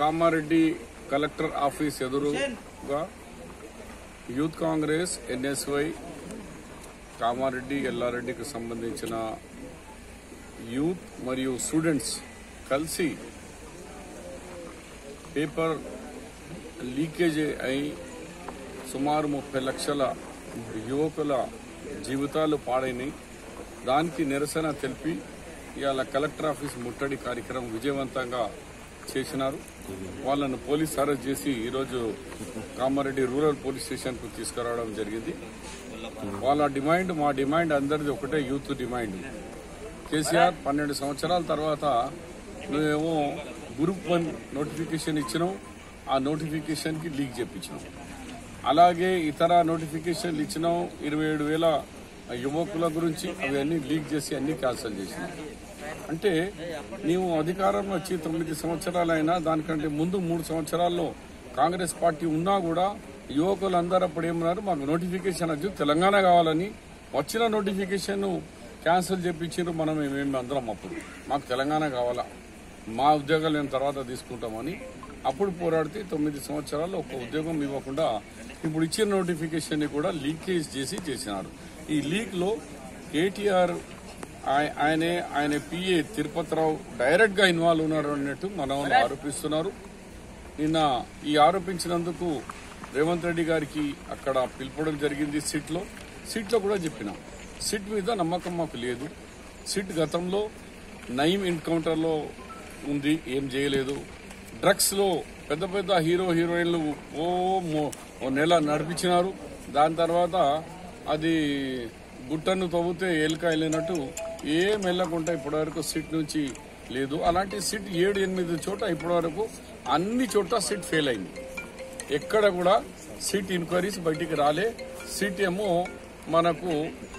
Kamareddy collector office ఎదురుగా youth Congress NSUI Kamareddy ఎల్లారెడ్డికి సంబంధించిన యూత్ మరియు స్టూడెంట్స్ కలిసి పేపర్ లీకేజ్ అయి సుమారు ముప్పై లక్షల యువకుల జీవితాలు పాడైనాయి దానికి నిరసన తెలిపి ఇవాళ కలెక్టర్ ఆఫీస్ ముట్టడి కార్యక్రమం విజయవంతంగా చేసినారు వాళ్ళను పోలీస్ అరెస్ట్ చేసి ఈరోజు కామారెడ్డి రూరల్ పోలీస్ స్టేషన్ కు తీసుకురావడం జరిగింది వాళ్ళ డిమాండ్ మా డిమాండ్ అందరిది ఒకటే యూత్ డిమాండ్ కేసీఆర్ పన్నెండు సంవత్సరాల తర్వాత నువ్వేమో గ్రూప్ వన్ నోటిఫికేషన్ ఇచ్చినావు ఆ నోటిఫికేషన్ కి లీక్ చేపించినావు అలాగే ఇతర నోటిఫికేషన్లు ఇచ్చినాం ఇరవై ఏడు వేల యువకుల గురించి అవన్నీ లీక్ చేసి అన్ని క్యాన్సిల్ చేసినాం అంటే నీవు అధికారంలో వచ్చి తొమ్మిది సంవత్సరాలైనా దానికంటే ముందు మూడు సంవత్సరాల్లో కాంగ్రెస్ పార్టీ ఉన్నా కూడా యువకులందరూ అప్పుడు ఏమన్నారు మాకు నోటిఫికేషన్ వచ్చి తెలంగాణ కావాలని వచ్చిన నోటిఫికేషన్ క్యాన్సిల్ చేపించారు మనం మేము అందరం అప్పుడు మాకు తెలంగాణ కావాలా మా ఉద్యోగాలు మేము తర్వాత తీసుకుంటామని అప్పుడు పోరాడితే తొమ్మిది సంవత్సరాల్లో ఒక ఉద్యోగం ఇవ్వకుండా ఇప్పుడు ఇచ్చిన నోటిఫికేషన్ ని కూడా లీకేజ్ చేసి చేసినారు ఈ లీక్ లో కేటీఆర్ ఆయ- ఆయనే ఆయన పిఏ తిరుపతిరావు డైరెక్ట్ గా ఇన్వాల్వ్ ఉన్నారు అన్నట్టు మనం ఆరోపిస్తున్నారు నిన్న ఈ ఆరోపించినందుకు రేవంత్ రెడ్డి గారికి అక్కడ పిలుపడం జరిగింది సిట్ లో సిట్ లో కూడా చెప్పినాం సిట్ మీద నమ్మకం మాకు లేదు సిట్ గతంలో నయీం ఎన్కౌంటర్ లో ఉంది ఏం చేయలేదు డ్రగ్స్ లో పెద్ద పెద్ద హీరో హీరోయిన్లు ఓ మో- ఓ నెల నడిపించినారు దాని తర్వాత అది గుట్టను తవ్వితే ఏలిక వెళ్ళినట్టు ఏం వెళ్ళకుండా ఇప్పటివరకు సిట్ నుంచి లేదు అలాంటి సిట్ ఏడు ఎనిమిది చోట ఇప్పటివరకు అన్ని చోట్ల సిట్ ఫెయిల్ అయింది ఎక్కడ కూడా సిట్ ఎంక్వైరీస్ బయటికి రాలే సిట్ ఏమో మనకు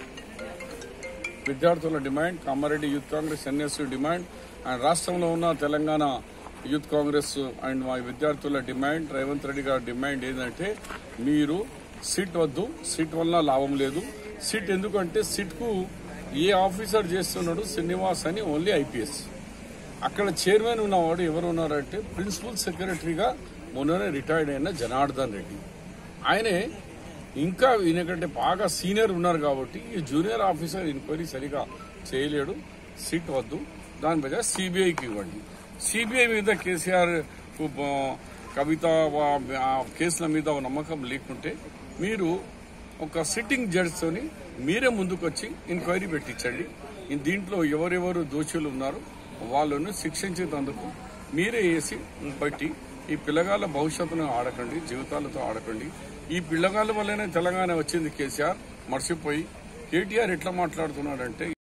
విద్యార్థుల demand Kamareddy youth Congress NSU demand and రాష్ట్రంలో ఉన్న తెలంగాణ యూత్ కాంగ్రెస్ అండ్ మా విద్యార్థుల డిమాండ్ రేవంత్ రెడ్డి గారి డిమాండ్ ఏంటంటే మీరు సిట్ వద్దు సిట్ వలన లాభం లేదు సిట్ ఎందుకంటే సిట్ కు ఏ ఆఫీసర్ చేస్తున్నాడు శ్రీనివాస్ అని ఓన్లీ ఐపీఎస్ అక్కడ చైర్మన్ ఉన్నవాడు ఎవరు ఉన్నారంటే ప్రిన్సిపల్ సెక్రటరీగా మొన్ననే రిటైర్డ్ అయిన జనార్దన్ రెడ్డి ఆయనే ఇంకా ఈయనకంటే బాగా సీనియర్ ఉన్నారు కాబట్టి ఈ జూనియర్ ఆఫీసర్ ఎంక్వైరీ సరిగా చేయలేడు సీట్ వద్దు దాని బదులు సిబిఐకి ఇవ్వండి సిబిఐ మీద కేసీఆర్ కు బ- కవిత వా- ఆ కేసుల మీద నమ్మకం లేకుంటే మీరు ఒక సిట్టింగ్ జడ్జ్ తోని మీరే ముందుకొచ్చి ఎంక్వైరీ పెట్టించండి ఈ దీంట్లో ఎవరెవరు దోషులు ఉన్నారో వాళ్ళను శిక్షించేందుకు మీరే వేసి బట్టి ఈ పిల్లగాళ్ళ భవిష్యత్తును ఆడకండి జీవితాలతో ఆడకండి ఈ పిల్లగాళ్ళ వల్లనే తెలంగాణ వచ్చింది కేసీఆర్ మర్చిపోయి కేటీఆర్ ఎట్లా మాట్లాడుతున్నాడంటే